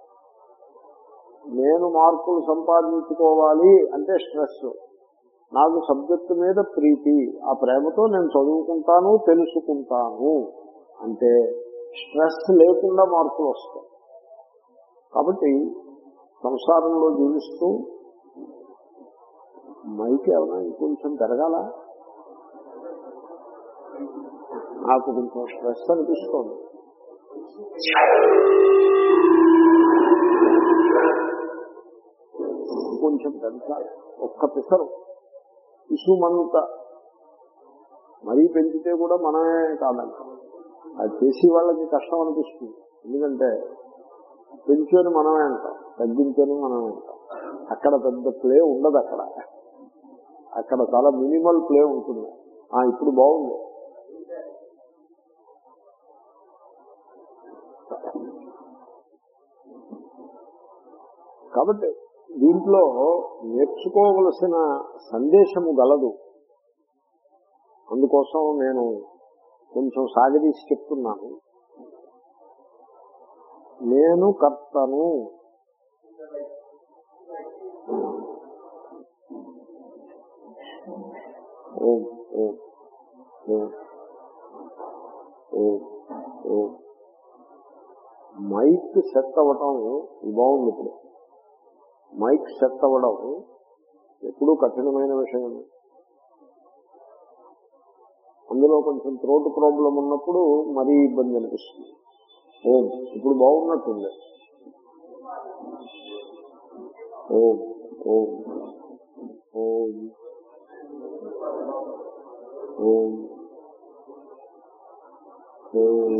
నేను మార్కులు సంపాదించుకోవాలి అంటే స్ట్రెస్ నాకు సబ్జెక్టు మీద ప్రీతి ఆ ప్రేమతో నేను చదువుకుంటాను తెలుసుకుంటాను అంటే స్ట్రెస్ లేకుండా మార్కులు వస్తాయి కాబట్టి సంసారంలో జీవిస్తూ మైకి ఏమైనా ఇంకొంచెం పెరగాల నాకు కొంచెం స్ట్రెస్ అనిపిస్తోంది కొంచెం పెంచాలి ఒక్క పిసరు ఇసుమంత మరీ పెంచితే కూడా మనమే కాదంట అది చేసి వాళ్ళకి కష్టం అనిపిస్తుంది ఎందుకంటే పెంచని మనమే అంటాం తగ్గించని మనమే అంటాం అక్కడ పెద్ద ప్లే ఉండదు అక్కడ అక్కడ చాలా మినిమల్ ప్లే ఉంటుంది ఆ ఇప్పుడు బాగుంది కాబట్టి దీంట్లో నేర్చుకోవలసిన సందేశము గలదు అందుకోసం నేను కొంచెం సాగదీసి చెప్తున్నాను నేను కర్తను ఓం ఓం ఓం ఓం ఓం మైక్ సెట్ అవ్వటం బాగుంది ఇప్పుడు మైక్ సెట్ అవ్వడం ఎప్పుడూ కఠినమైన విషయం అందులో కొంచెం త్రోట్ ప్రాబ్లం ఉన్నప్పుడు మరీ ఇబ్బంది అనిపిస్తుంది ఓం ఇప్పుడు బాగున్నట్టుంది ఓం ఓం ఓం ఓం ఓం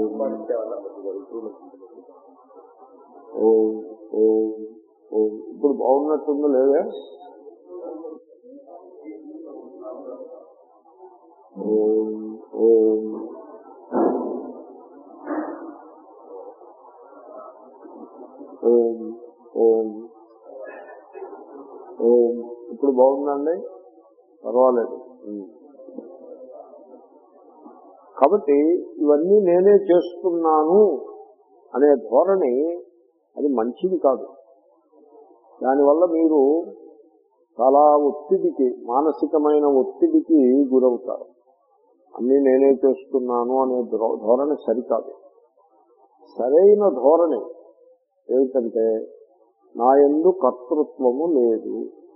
ఓం ఓం ఓం ఇప్పుడు బాగున్నట్టుందో లేదా ఓం ఓం ఓం ఓం ఓం ఇప్పుడు బాగుందండి పర్వాలేదు ఉమ్. కాబట్టి ఇవన్నీ నేనే చేస్తున్నాను అనే ధోరణి అది మంచిది కాదు దానివల్ల మీరు చాలా ఒత్తిడికి మానసికమైన ఒత్తిడికి గురవుతారు అన్నీ నేనే చేస్తున్నాను అనే ధో- ధోరణి సరికాదు సరైన ధోరణి ఏమిటంటే నా ఎందు కర్తృత్వము లేదు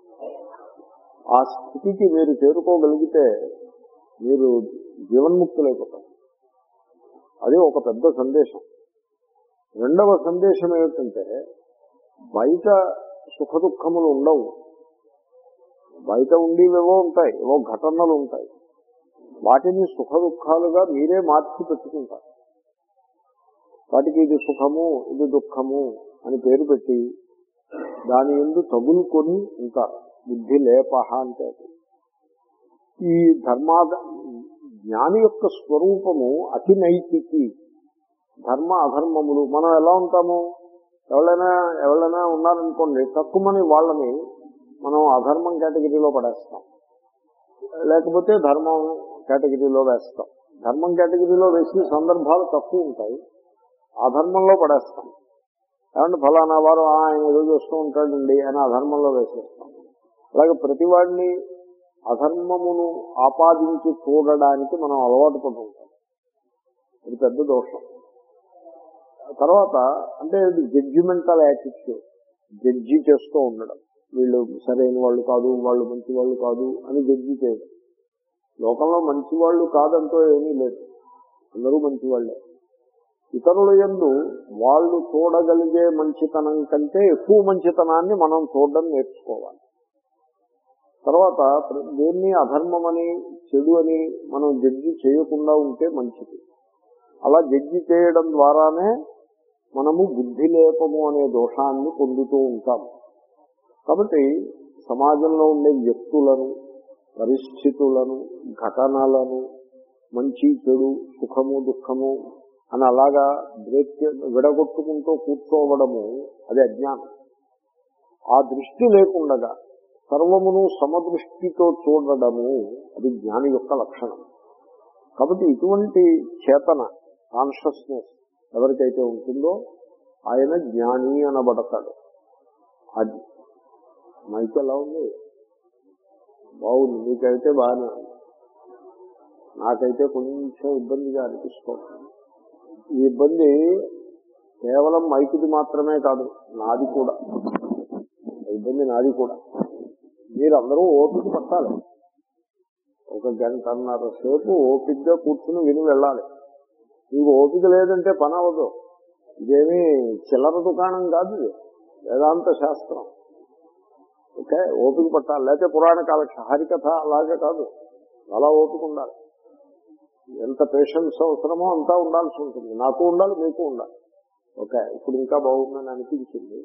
ఆ స్థితికి మీరు చేరుకోగలిగితే మీరు జీవన్ముక్తులైపోతారు అది ఒక పెద్ద సందేశం రెండవ సందేశం ఏమిటంటే బయట సుఖ దుఃఖములు ఉండవు బయట ఉండేవేవో ఉంటాయి ఏవో ఘటనలు ఉంటాయి వాటిని సుఖ దుఃఖాలుగా మీరే మార్చి పెట్టుకుంటారు వాటికి ఇది సుఖము ఇది దుఃఖము అని పేరు పెట్టి దాని ఎందు తగులుకొని ఉంటారు బుద్ధి లేపహ అంటే అది. ఈ ధర్మాద జ్ఞాని యొక్క స్వరూపము అతి నైతికి ధర్మ అధర్మములు మనం ఎలా ఉంటాము ఎవరైనా ఎవరైనా ఉన్నారనుకోండి తక్కువని వాళ్ళని మనం అధర్మం కేటగిరీలో పడేస్తాం లేకపోతే ధర్మం కేటగిరీలో వేస్తాం ధర్మం కేటగిరీలో వేసిన సందర్భాలు తక్కువ ఉంటాయి అధర్మంలో పడేస్తాం ఏమంటే ఫలానా వారు "ఆ, ఆయన ఏదో చేస్తూ ఉంటాడండి అని అధర్మంలో వేసేస్తాం అలాగే ప్రతివాడిని అధర్మమును ఆపాదించి చూడడానికి మనం అలవాటు పడి ఉంటాం ఇది పెద్ద దోషం తర్వాత అంటే జడ్జిమెంటల్ యాటిట్యూడ్ జడ్జి చేస్తూ ఉండడం వీళ్ళు సరైన వాళ్ళు కాదు వాళ్ళు మంచి వాళ్ళు కాదు అని జడ్జి చేయడం లోకంలో మంచి వాళ్ళు కాదంటూ ఏమీ లేదు అందరూ మంచి వాళ్ళే ఇతరుల యందు వాళ్ళు చూడగలిగే మంచితనం కంటే ఎక్కువ మంచితనాన్ని మనం చూడడం నేర్చుకోవాలి తర్వాత ప్ర- దేన్ని అధర్మమని చెడు అని మనం జడ్జి చేయకుండా ఉంటే మంచిది అలా జడ్జి చేయడం ద్వారానే మనము బుద్ధి లేపము అనే దోషాన్ని పొందుతూ ఉంటాం కాబట్టి సమాజంలో ఉండే వ్యక్తులను పరిస్థితులను ఘటనలను మంచి చెడు సుఖము దుఃఖము అని అలాగా బ్రేక్ చే- విడగొట్టుకుంటూ కూర్చోవడము అది అజ్ఞానం ఆ దృష్టి లేకుండగా సర్వమును సమదృష్టితో చూడడము అది జ్ఞాని యొక్క లక్షణం కాబట్టి ఇటువంటి చేతన కాన్షియస్నెస్ ఎవరికైతే ఉంటుందో ఆయన జ్ఞాని అనబడతాడు అది మైక్ ఎలా ఉంది బాగుంది మీకైతే బాగానే ఉంది నాకైతే కొంచెం ఇబ్బందిగా అనిపిస్తుంది ఈ ఇబ్బంది కేవలం మైకుది మాత్రమే కాదు నాది కూడా ఈ ఇబ్బంది నాది కూడా మీరందరూ ఓపిక పట్టాలి ఒక గంటన్నర సేపు ఓపికగా కూర్చుని విని వెళ్ళాలి మీకు ఓపిక లేదంటే పని అవ్వదు ఇదేమీ చిల్లర దుకాణం కాదు ఇది వేదాంత శాస్త్రం ఓకే ఓపిక పట్టాలి లేకపోతే పురాణ కాలక్ష హరికథ అలాగే కాదు చాలా ఓపిక ఉండాలి ఎంత పేషెన్స్ అవసరమో అంతా ఉండాల్సి ఉంటుంది నాకు ఉండాలి మీకు ఉండాలి ఓకే ఇప్పుడు ఇంకా బాగుందని అనిపించింది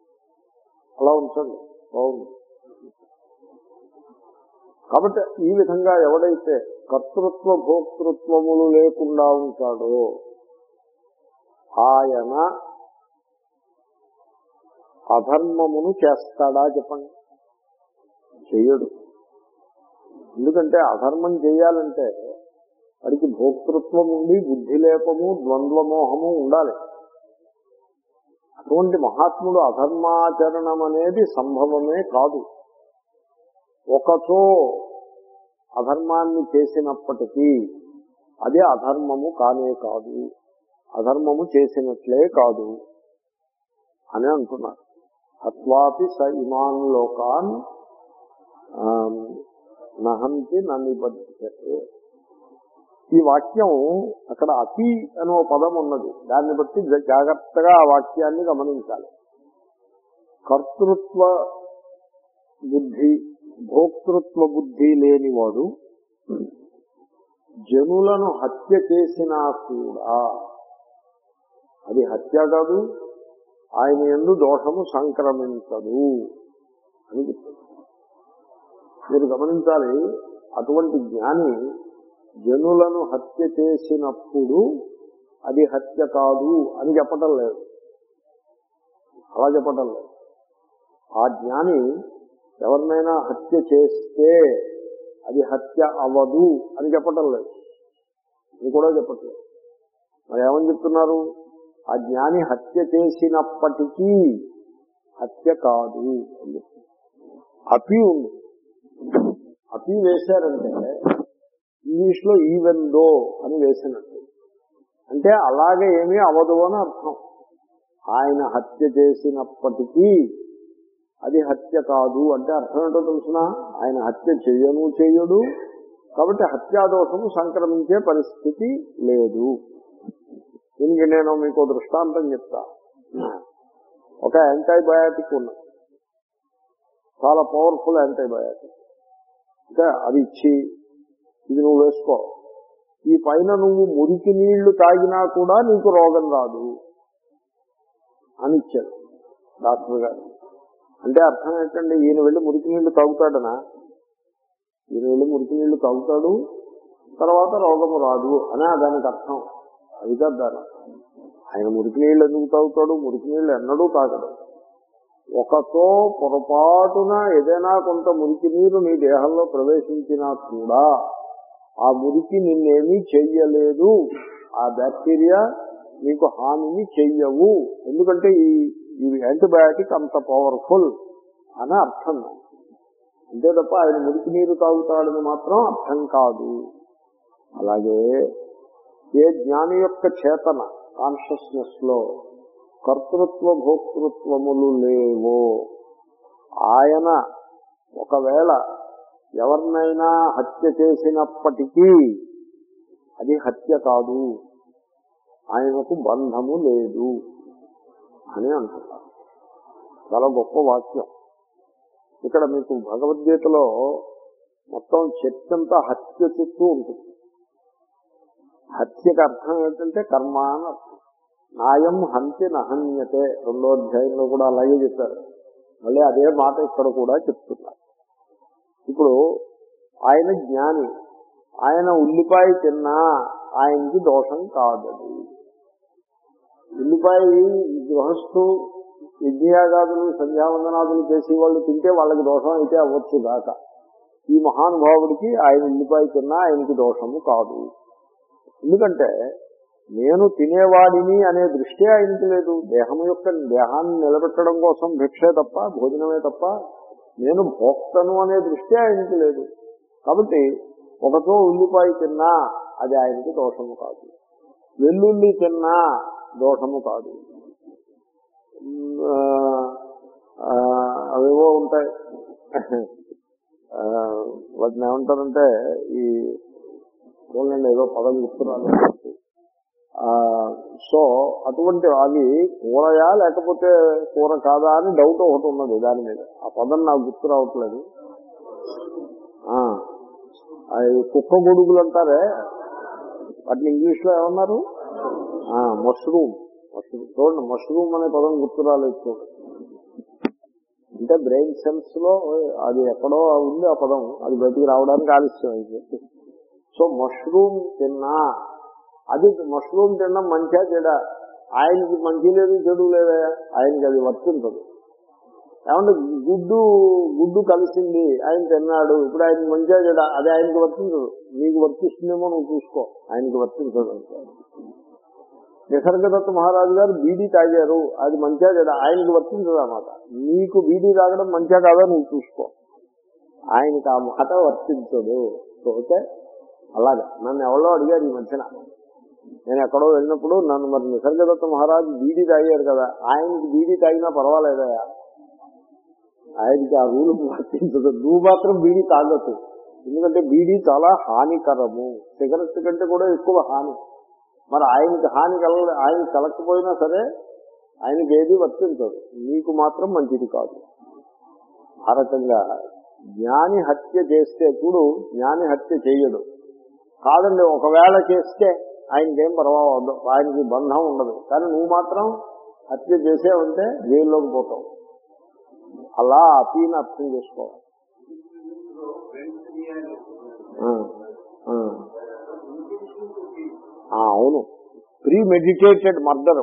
అలా ఉంచండి బాగుంది కాబట్టి ఈ విధంగా ఎవడైతే కర్తృత్వ భోక్తృత్వములు లేకుండా ఉంటాడో ఆయన అధర్మమును చేస్తాడా చెప్పండి చెయ్యడు ఎందుకంటే అధర్మం చేయాలంటే వాడికి భోక్తృత్వం ఉండి బుద్ధి లేపము ద్వంద్వమోహము ఉండాలి అటువంటి మహాత్ముడు అధర్మాచరణం అనేది సంభవమే కాదు ఒకచో అధర్మాన్ని చేసినప్పటికీ అది అధర్మము కానే కాదు అధర్మము చేసినట్లే కాదు అని అంటున్నారు హత్వాపి స ఇమాన్ లోకాన్ ఆమ్, నహంతి ననిబద్ధతే ఈ వాక్యం అక్కడ అతి అనే ఓ పదం ఉన్నది దాన్ని బట్టి జా- జాగ్రత్తగా ఆ వాక్యాన్ని గమనించాలి కర్తృత్వ బుద్ధి భోక్తృత్వ బుద్ధి లేనివాడు జనులను హత్య చేసినా కూడా అది హత్య కాదు ఆయన ఎందు దోషము సంక్రమించదు అని చెప్తుంది మీరు గమనించాలి అటువంటి జ్ఞాని జనులను హత్య చేసినప్పుడు అది హత్య కాదు అని చెప్పటం లేదు అలా చెప్పటం లేదు ఆ జ్ఞాని ఎవరినైనా హత్య చేస్తే అది హత్య అవ్వదు అని చెప్పటం లేదు ఇది కూడా చెప్పట్లేదు మరి ఏమని చెప్తున్నారు ఆ జ్ఞాని హత్య చేసినప్పటికీ హత్య కాదు అని చెప్తున్నారు అపి ఉంది అపి వేశారంటే ఇంగ్లీష్ లో ఈవెన్ దో అని వేసినట్టు అంటే అలాగే ఏమీ అవదు అని అర్థం ఆయన హత్య చేసినప్పటికీ అది హత్య కాదు అంటే అర్థం ఏంటో తెలుసిన ఆయన హత్య చెయ్యను చెయ్యడు కాబట్టి హత్యాదోషము సంక్రమించే పరిస్థితి లేదు దీనికి నేను మీకు దృష్టాంతం చెప్తా ఒక యాంటీబయాటిక్ ఉన్నది చాలా పవర్ఫుల్ యాంటీబయాటిక్ అంటే అది ఇచ్చి ఇది నువ్వు వేసుకో ఈ పైన నువ్వు మురికి నీళ్లు తాగినా కూడా నీకు రోగం రాదు అని ఇచ్చాడు డాక్టర్ గారు అంటే అర్థం ఏంటండి ఈయన వెళ్ళి మురికి నీళ్లు తాగుతాడనా ఈయన వెళ్ళి మురికి నీళ్లు తాగుతాడు తర్వాత రోగము రాదు అనే దానికి అర్థం అది కాదు దాని అర్థం. ఆయన మురికి నీళ్ళు ఎందుకు తాగుతాడు మురికి నీళ్ళు ఎన్నడూ తాగడు ఒకతో పొరపాటున ఏదైనా కొంత మురికి నీరు నీ దేహంలో ప్రవేశించినా కూడా ఆ మురికి నిన్నేమీ చెయ్యలేదు ఆ బ్యాక్టీరియా నీకు హానిని చెయ్యవు ఎందుకంటే ఈ ఈ యాంటీబయాటిక్ అంత పవర్ఫుల్ అని అర్థం అంతే తప్ప ఆయన మురికి నీరు తాగుతాడని మాత్రం అర్థం కాదు అలాగే ఏ జ్ఞాని యొక్క చేతన కాన్షియస్నెస్ లో కర్తృత్వ భోక్తృత్వములు లేవో ఆయన ఒకవేళ ఎవరినైనా హత్య చేసినప్పటికీ అది హత్య కాదు ఆయనకు బంధము లేదు అని అంటున్నారు చాలా గొప్ప వాక్యం ఇక్కడ మీకు భగవద్గీతలో మొత్తం చర్చంతా హత్య చుట్టూ ఉంటుంది హత్యకు అర్థం ఏంటంటే కర్మ అని అర్థం నాయం హంతి నహన్యతే రెండో అధ్యాయంలో కూడా అలాగే చెప్పారు మళ్ళీ అదే మాట ఇక్కడ కూడా చెప్తున్నారు ఇప్పుడు ఆయన జ్ఞాని ఆయన ఉల్లిపాయ తిన్నా ఆయనకి దోషం కాదది ఉల్లిపాయ గృహస్థు యజ్ఞయాగాదులు సంధ్యావందనాదులు చేసే వాళ్ళు తింటే వాళ్ళకి దోషం అయితే అవ్వచ్చు దాకా ఈ మహానుభావుడికి ఆయన ఉల్లిపాయ తిన్నా ఆయనకి దోషము కాదు ఎందుకంటే నేను తినేవాడిని అనే దృష్టి ఆయనకి లేదు దేహం యొక్క దేహాన్ని నిలబెట్టడం కోసం భిక్షే తప్ప భోజనమే తప్ప నేను భోక్తను అనే దృష్టి ఆయనకి లేదు కాబట్టి ఒకతో ఉల్లిపాయ తిన్నా అది ఆయనకి దోషము కాదు వెల్లుల్లి తిన్నా దోషము కాదు ఆ, ఆ, అవేవో ఉంటాయి ఆ, వాటిని ఏమంటారంటే ఈ చూడండి ఏదో పదం గుర్తురాలి సో అటువంటి అవి కూరయా లేకపోతే కూర కాదా అని డౌట్ ఒకటి ఉన్నది దాని మీద ఆ పదం నాకు గుర్తు రావట్లేదు ఆ, అవి కుక్క గొడుగులు అంటారే వాటిని ఇంగ్లీష్ లో ఏమన్నారు మష్రూమ్ మష్రూమ్ చూడండి మష్రూమ్ అనే పదం గుర్తు రాలేదు చూడండి అంటే బ్రెయిన్ సెల్స్ లో అది ఎక్కడో ఉంది ఆ పదం అది బయటికి రావడానికి ఆలస్యం అయింది సో మష్రూమ్ తిన్నా అది మష్రూమ్ తినడం మంచిగా చెడా ఆయనకి మంచి లేదు చెడు లేదా ఆయనకి అది వర్తించదు ఏమంటే గుడ్డు గుడ్డు కలిసింది ఆయన తిన్నాడు ఇప్పుడు ఆయనకి మంచిగా చెడా అది ఆయనకి వర్తించదు నీకు వర్తిస్తుందేమో నువ్వు చూసుకో ఆయనకి వర్తించదు అంటే నిసర్గదత్త మహారాజు గారు బీడీ తాగారు అది మంచిగా చెడా ఆయనకి వర్తించదు అన్నమాట నీకు బీడీ తాగడం మంచిగా కాదా నువ్వు చూసుకో ఆయనకి ఆ మాట వర్తించదు సో ఓకే అలాగా నన్ను ఎవరో అడిగారు ఈ మధ్యన నేను ఎక్కడో వెళ్ళినప్పుడు నన్ను మరి నిసర్గదత్త మహారాజు బీడీ తాగారు కదా ఆయనకి బీడీ తాగినా పర్వాలేదా ఆయనకి ఆ రూలు వర్తించదు నువ్వు మాత్రం బీడీ తాగొద్దు ఎందుకంటే బీడీ చాలా హానికరము సిగరెట్ కంటే కూడా ఎక్కువ హాని మరి ఆయనకి హాని కల ఆయన కలగకపోయినా సరే ఆయనకి ఏది వర్తించదు నీకు మాత్రం మంచిది కాదు ఆ రకంగా జ్ఞాని హత్య చేస్తే చూడు జ్ఞాని హత్య చేయడు కాదండి ఒకవేళ చేస్తే ఆయనకేం పర్వాలేదు ఆయనకి బంధం ఉండదు కానీ నువ్వు మాత్రం హత్య చేసేవంటే జైల్లోకి పోతావు అలా అతీని అర్థం చేసుకోవాలి ఆ, ఆ. ఆ, అవును ప్రీ మెడిటేటెడ్ మర్డర్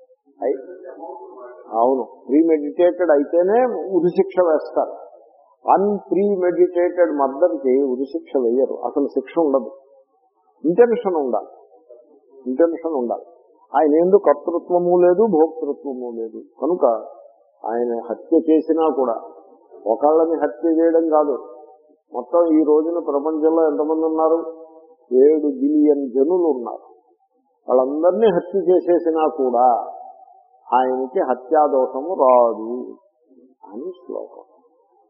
అవును ప్రీ మెడిటేటెడ్ అయితేనే ఉరిశిక్ష వేస్తారు అన్ ప్రీ మెడిటేటెడ్ మర్డర్కి ఉరిశిక్ష వేయరు అసలు శిక్ష ఉండదు ఇంటెన్షన్ ఉండాలి ఇంటెన్షన్ ఉండాలి ఆయన ఎందుకు కర్తృత్వము లేదు భోక్తృత్వము లేదు కనుక ఆయన హత్య చేసినా కూడా ఒకళ్ళని హత్య చేయడం కాదు మొత్తం ఈ రోజున ప్రపంచంలో ఎంతమంది ఉన్నారు ఏడు బిలియన్ జనులు ఉన్నారు వాళ్ళందరినీ హత్య చేసేసినా కూడా ఆయనకి హత్యాదోషము రాదు అని శ్లోకం